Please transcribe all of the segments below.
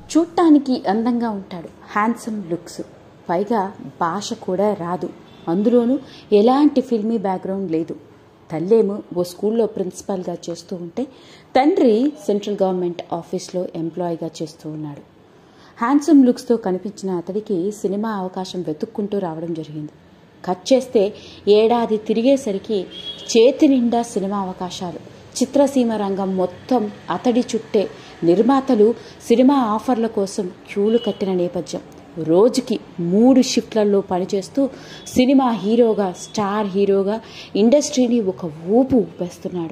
చూడటానికి అందంగా ఉంటాడు హ్యాండ్సమ్ లుక్స్ పైగా భాష కూడా రాదు అందులోనూ ఎలాంటి ఫిల్మీ బ్యాక్గ్రౌండ్ లేదు తల్లేమో ఓ స్కూల్లో ప్రిన్సిపాల్గా చేస్తూ ఉంటే తండ్రి సెంట్రల్ గవర్నమెంట్ ఆఫీస్లో ఎంప్లాయీగా చేస్తూ ఉన్నాడు హ్యాండ్సమ్ లుక్స్తో కనిపించిన అతడికి సినిమా అవకాశం వెతుక్కుంటూ రావడం జరిగింది కట్ చేస్తే ఏడాది తిరిగేసరికి చేతి నిండా సినిమా అవకాశాలు చిత్రసీమ రంగం మొత్తం అతడి చుట్టే నిర్మాతలు సినిమా ఆఫర్ల కోసం క్యూలు కట్టిన నేపథ్యం రోజుకి మూడు షిఫ్ట్లలో పనిచేస్తూ సినిమా హీరోగా స్టార్ హీరోగా ఇండస్ట్రీని ఒక ఊపు ఊపేస్తున్నాడు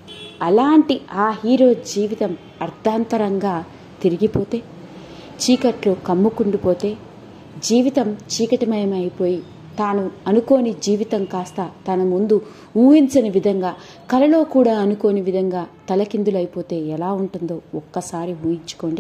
అలాంటి ఆ హీరో జీవితం అర్ధాంతరంగా తిరిగిపోతే చీకట్లో కమ్ముకుండిపోతే జీవితం చీకటిమయమైపోయి తాను అనుకోని జీవితం కాస్త తన ముందు ఊహించని విధంగా కలలో కూడా అనుకోని విధంగా తలకిందులైపోతే ఎలా ఉంటుందో ఒక్కసారి ఊహించుకోండి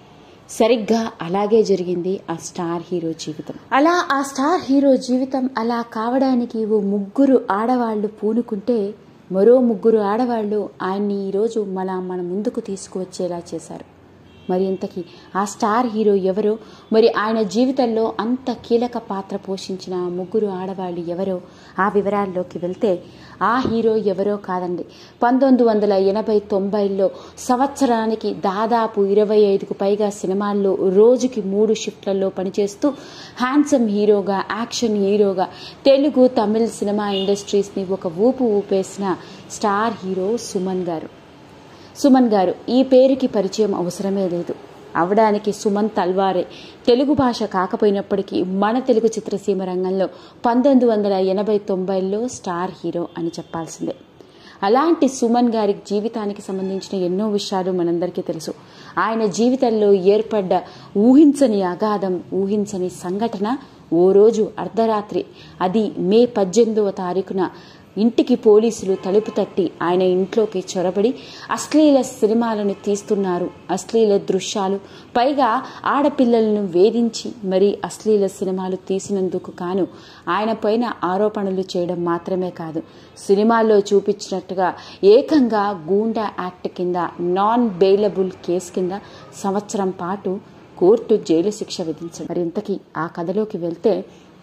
సరిగ్గా అలాగే జరిగింది ఆ స్టార్ హీరో జీవితం అలా ఆ స్టార్ హీరో జీవితం అలా కావడానికి ఓ ముగ్గురు ఆడవాళ్లు పూనుకుంటే మరో ముగ్గురు ఆడవాళ్లు ఆయన్ని ఈరోజు మన మన ముందుకు తీసుకువచ్చేలా చేశారు మరి ఇంతకీ ఆ స్టార్ హీరో ఎవరో మరి ఆయన జీవితంలో అంత కీలక పాత్ర పోషించిన ఆ ముగ్గురు ఆడవాళ్ళు ఎవరో ఆ వివరాల్లోకి వెళ్తే ఆ హీరో ఎవరో కాదండి పంతొమ్మిది వందల ఎనభై తొంభైలో సంవత్సరానికి దాదాపు ఇరవై ఐదుకు పైగా సినిమాల్లో రోజుకి మూడు షిఫ్ట్లలో పనిచేస్తూ హ్యాండ్సమ్ హీరోగా యాక్షన్ హీరోగా తెలుగు తమిళ సినిమా ఇండస్ట్రీస్ని ఒక ఊపు ఊపేసిన స్టార్ హీరో సుమన్ గారు సుమన్ గారు ఈ పేరుకి పరిచయం అవసరమే లేదు అవడానికి సుమన్ తల్వారే తెలుగు భాష కాకపోయినప్పటికీ మన తెలుగు చిత్రసీమ రంగంలో పంతొమ్మిది వందల ఎనభై తొంభైలో స్టార్ హీరో అని చెప్పాల్సిందే అలాంటి సుమన్ గారి జీవితానికి సంబంధించిన ఎన్నో విషయాలు మనందరికీ తెలుసు ఆయన జీవితంలో ఏర్పడ్డ ఊహించని అగాధం ఊహించని సంఘటన ఓ రోజు అర్ధరాత్రి అది మే పద్దెనిమిదవ తారీఖున ఇంటికి పోలీసులు తలుపు తట్టి ఆయన ఇంట్లోకి చొరబడి అశ్లీల సినిమాలను తీస్తున్నారు అశ్లీల దృశ్యాలు పైగా ఆడపిల్లలను వేధించి మరి అశ్లీల సినిమాలు తీసినందుకు కాను ఆయన పైన ఆరోపణలు చేయడం మాత్రమే కాదు సినిమాల్లో చూపించినట్టుగా ఏకంగా గూండా యాక్ట్ కింద నాన్ బెయిలబుల్ కేసు కింద సంవత్సరం పాటు కోర్టు జైలు శిక్ష విధించారు మరి ఇంతకీ ఆ కథలోకి వెళ్తే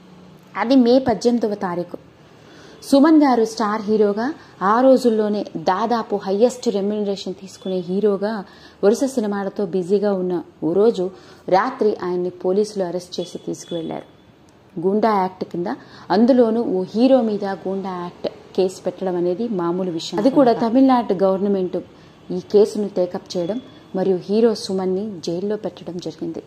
అది మే పద్దెనిమిదవ తారీఖు సుమన్ గారు స్టార్ హీరోగా ఆ రోజుల్లోనే దాదాపు హయ్యెస్ట్ రెమ్యునరేషన్ తీసుకునే హీరోగా వరుస సినిమాలతో బిజీగా ఉన్న ఓ రోజు రాత్రి ఆయన్ని పోలీసులు అరెస్ట్ చేసి తీసుకువెళ్లారు గూండా యాక్ట్ కింద అందులోనూ ఓ హీరో మీద గూండా యాక్ట్ కేసు పెట్టడం అనేది మామూలు విషయం అది కూడా తమిళనాడు గవర్నమెంట్ ఈ కేసును టేకప్ చేయడం మరియు హీరో సుమన్ని జైల్లో పెట్టడం జరిగింది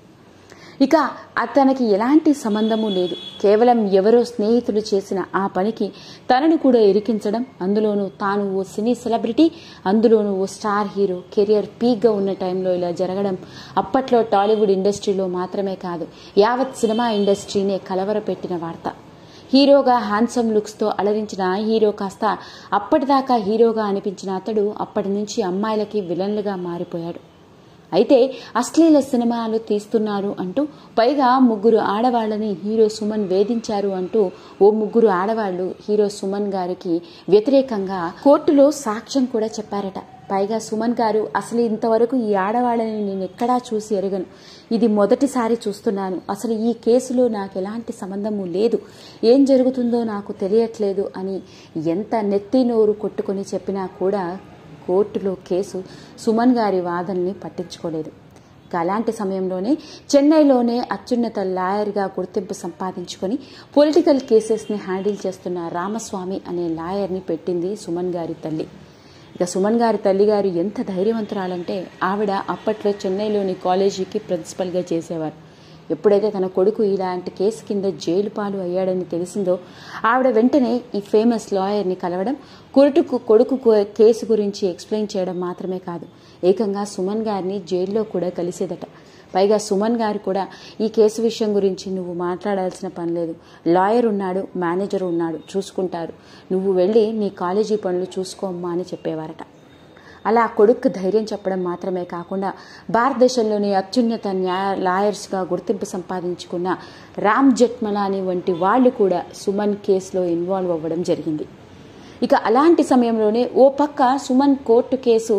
ఇక అతనికి ఎలాంటి సంబంధము లేదు కేవలం ఎవరో స్నేహితులు చేసిన ఆ పనికి తనను కూడా ఇరికించడం అందులోనూ తాను ఓ సినీ సెలబ్రిటీ అందులోనూ ఓ స్టార్ హీరో కెరియర్ పీక్గా ఉన్న టైంలో ఇలా జరగడం అప్పట్లో టాలీవుడ్ ఇండస్ట్రీలో మాత్రమే కాదు యావత్ సినిమా ఇండస్ట్రీనే కలవరపెట్టిన వార్త హీరోగా హ్యాండ్సమ్ లుక్స్తో అలరించిన ఆ హీరో కాస్త అప్పటిదాకా హీరోగా అనిపించిన అతడు అప్పటి నుంచి అమ్మాయిలకి విలన్లుగా మారిపోయాడు అయితే అశ్లీల సినిమాలు తీస్తున్నారు అంటూ పైగా ముగ్గురు ఆడవాళ్ళని హీరో సుమన్ వేధించారు అంటూ ఓ ముగ్గురు ఆడవాళ్లు హీరో సుమన్ గారికి వ్యతిరేకంగా కోర్టులో సాక్ష్యం కూడా చెప్పారట పైగా సుమన్ గారు అసలు ఇంతవరకు ఈ ఆడవాళ్ళని నేను ఎక్కడా చూసి ఎరగను ఇది మొదటిసారి చూస్తున్నాను అసలు ఈ కేసులో నాకు ఎలాంటి సంబంధము లేదు ఏం జరుగుతుందో నాకు తెలియట్లేదు అని ఎంత నెత్తి నోరు కొట్టుకొని చెప్పినా కూడా కోర్టులో కేసు సుమన్ గారి వాదనని పట్టించుకోలేదు ఇక అలాంటి సమయంలోనే చెన్నైలోనే అత్యున్నత లాయర్గా గుర్తింపు సంపాదించుకొని పొలిటికల్ కేసెస్ని హ్యాండిల్ చేస్తున్న రామస్వామి అనే లాయర్ని పెట్టింది సుమన్ గారి తల్లి ఇక సుమన్ గారి తల్లిగారు ఎంత ధైర్యవంతురాలంటే ఆవిడ అప్పట్లో చెన్నైలోని కాలేజీకి ప్రిన్సిపల్గా చేసేవారు ఎప్పుడైతే తన కొడుకు ఇలాంటి కేసు కింద జైలు పాలు అయ్యాడని తెలిసిందో ఆవిడ వెంటనే ఈ ఫేమస్ లాయర్ని కలవడం కొడుకు కొడుకు కేసు గురించి ఎక్స్ప్లెయిన్ చేయడం మాత్రమే కాదు ఏకంగా సుమన్ గారిని జైల్లో కూడా కలిసేదట పైగా సుమన్ గారు కూడా ఈ కేసు విషయం గురించి నువ్వు మాట్లాడాల్సిన పని లేదు లాయర్ ఉన్నాడు మేనేజర్ ఉన్నాడు చూసుకుంటారు నువ్వు వెళ్ళి నీ కాలేజీ పనులు చూసుకోమ్మా అని చెప్పేవారట అలా కొడుకు ధైర్యం చెప్పడం మాత్రమే కాకుండా భారతదేశంలోని అత్యున్నత న్యాయ లాయర్స్గా గుర్తింపు సంపాదించుకున్న రామ్ జెట్మలాని వంటి వాళ్ళు కూడా సుమన్ కేసులో ఇన్వాల్వ్ అవ్వడం జరిగింది ఇక అలాంటి సమయంలోనే ఓ పక్క సుమన్ కోర్టు కేసు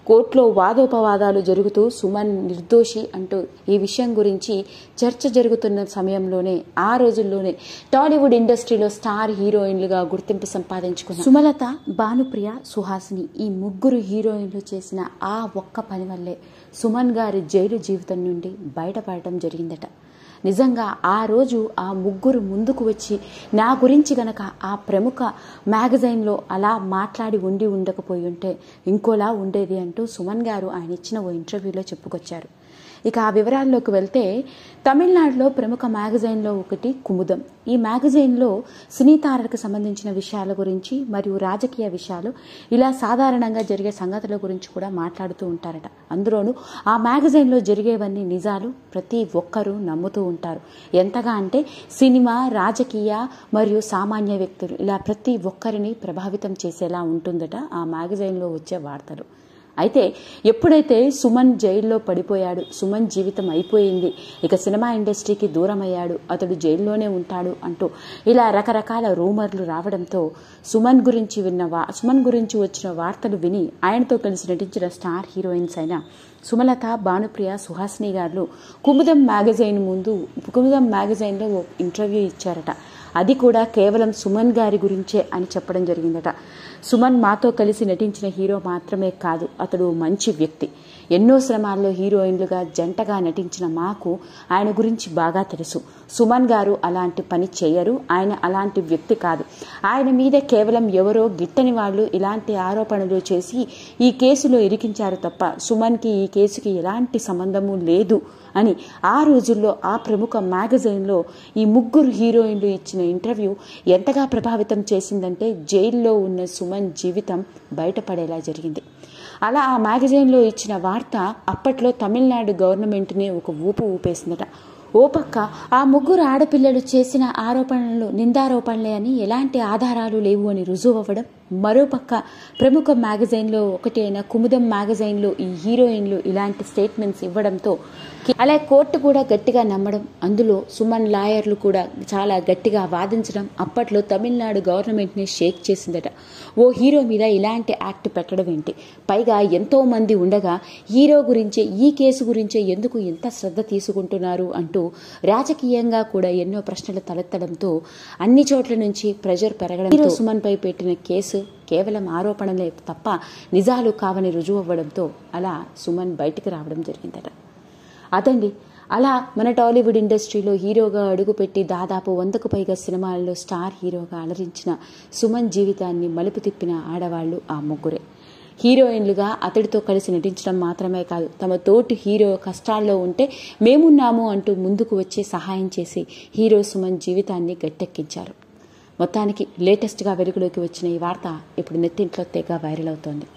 కోర్టులో వాదోపవాదాలు జరుగుతూ సుమన్ నిర్దోషి అంటూ ఈ విషయం గురించి చర్చ జరుగుతున్న సమయంలోనే ఆ రోజుల్లోనే టాలీవుడ్ ఇండస్ట్రీలో స్టార్ హీరోయిన్లుగా గుర్తింపు సంపాదించుకున్న సుమలత భానుప్రియ సుహాసిని ఈ ముగ్గురు హీరోయిన్లు చేసిన ఆ ఒక్క పని వల్లే సుమన్ గారి జైలు జీవితం నుండి బయటపడటం జరిగిందట నిజంగా ఆ రోజు ఆ ముగ్గురు ముందుకు వచ్చి నా గురించి గనక ఆ ప్రముఖ మ్యాగజైన్లో అలా మాట్లాడి ఉండి ఉండకపోయి ఉంటే ఇంకోలా ఉండేది అంటూ సుమన్ గారు ఆయన ఇచ్చిన ఓ ఇంటర్వ్యూలో చెప్పుకొచ్చారు ఇక ఆ వివరాల్లోకి వెళ్తే తమిళనాడులో ప్రముఖ మ్యాగజైన్లో ఒకటి కుముదం ఈ మ్యాగజైన్లో సినీ తారలకు సంబంధించిన విషయాల గురించి మరియు రాజకీయ విషయాలు ఇలా సాధారణంగా జరిగే సంగతుల గురించి కూడా మాట్లాడుతూ ఉంటారట అందులోనూ ఆ మ్యాగజైన్లో జరిగేవన్నీ నిజాలు ప్రతి ఒక్కరూ నమ్ముతూ ఉంటారు ఎంతగా అంటే సినిమా రాజకీయ మరియు సామాన్య వ్యక్తులు ఇలా ప్రతి ఒక్కరిని ప్రభావితం చేసేలా ఉంటుందట ఆ మ్యాగజైన్లో వచ్చే వార్తలు అయితే ఎప్పుడైతే సుమన్ జైల్లో పడిపోయాడు సుమన్ జీవితం అయిపోయింది ఇక సినిమా ఇండస్ట్రీకి దూరం అయ్యాడు అతడు జైల్లోనే ఉంటాడు అంటూ ఇలా రకరకాల రూమర్లు రావడంతో సుమన్ గురించి విన్న వా సుమన్ గురించి వచ్చిన వార్తలు విని ఆయనతో కలిసి నటించిన స్టార్ హీరోయిన్స్ అయిన సుమలత భానుప్రియ సుహాసిని గారు కుముదం మ్యాగజైన్ ముందు కుముదం మ్యాగజైన్లో ఓ ఇంటర్వ్యూ ఇచ్చారట అది కూడా కేవలం సుమన్ గారి గురించే అని చెప్పడం జరిగిందట సుమన్ మాతో కలిసి నటించిన హీరో మాత్రమే కాదు అతడు మంచి వ్యక్తి ఎన్నో శ్రమాల్లో హీరోయిన్లుగా జంటగా నటించిన మాకు ఆయన గురించి బాగా తెలుసు సుమన్ గారు అలాంటి పని చేయరు ఆయన అలాంటి వ్యక్తి కాదు ఆయన మీద కేవలం ఎవరో గిట్టని వాళ్ళు ఇలాంటి ఆరోపణలు చేసి ఈ కేసులో ఇరికించారు తప్ప సుమన్కి ఈ కేసుకి ఎలాంటి సంబంధము లేదు అని ఆ రోజుల్లో ఆ ప్రముఖ మ్యాగజైన్లో ఈ ముగ్గురు హీరోయిన్లు ఇచ్చిన ఇంటర్వ్యూ ఎంతగా ప్రభావితం చేసిందంటే జైల్లో ఉన్న సుమన్ జీవితం బయటపడేలా జరిగింది అలా ఆ మ్యాగజైన్లో ఇచ్చిన వార్త అప్పట్లో తమిళనాడు గవర్నమెంట్ని ఒక ఊపు ఊపేసిందట ఓ పక్క ఆ ముగ్గురు ఆడపిల్లలు చేసిన ఆరోపణలు నిందారోపణలే అని ఎలాంటి ఆధారాలు లేవు అని రుజువు అవ్వడం మరోపక్క ప్రముఖ మ్యాగజైన్లో ఒకటి అయిన కుముదం మ్యాగజైన్లో ఈ హీరోయిన్లు ఇలాంటి స్టేట్మెంట్స్ ఇవ్వడంతో అలా కోర్టు కూడా గట్టిగా నమ్మడం అందులో సుమన్ లాయర్లు కూడా చాలా గట్టిగా వాదించడం అప్పట్లో తమిళనాడు గవర్నమెంట్ని షేక్ చేసిందట ఓ హీరో మీద ఇలాంటి యాక్ట్ పెట్టడం ఏంటి పైగా ఎంతో మంది ఉండగా హీరో గురించే ఈ కేసు గురించే ఎందుకు ఇంత శ్రద్ధ తీసుకుంటున్నారు అంటూ రాజకీయంగా కూడా ఎన్నో ప్రశ్నలు తలెత్తడంతో అన్ని చోట్ల నుంచి ప్రెజర్ పెరగడంతో సుమన్ పై పెట్టిన కేసు కేవలం ఆరోపణలే తప్ప నిజాలు కావని రుజువు అవ్వడంతో అలా సుమన్ బయటికి రావడం జరిగిందట అదండి అలా మన టాలీవుడ్ ఇండస్ట్రీలో హీరోగా అడుగుపెట్టి దాదాపు వందకు పైగా సినిమాల్లో స్టార్ హీరోగా అలరించిన సుమన్ జీవితాన్ని మలుపు తిప్పిన ఆడవాళ్లు ఆ ముగ్గురే హీరోయిన్లుగా అతడితో కలిసి నటించడం మాత్రమే కాదు తమ తోటి హీరో కష్టాల్లో ఉంటే మేమున్నాము అంటూ ముందుకు వచ్చి సహాయం చేసి హీరో సుమన్ జీవితాన్ని గట్టెక్కించారు మొత్తానికి లేటెస్ట్గా వెలుగులోకి వచ్చిన ఈ వార్త ఇప్పుడు నెట్టింట్లో తెగ వైరల్ అవుతోంది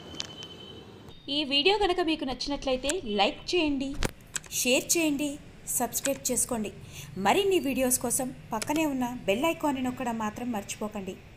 ఈ వీడియో కనుక మీకు నచ్చినట్లయితే లైక్ చేయండి షేర్ చేయండి సబ్స్క్రైబ్ చేసుకోండి మరిన్ని వీడియోస్ కోసం పక్కనే ఉన్న బెల్ ఐకాన్ని నొక్కడం మాత్రం మర్చిపోకండి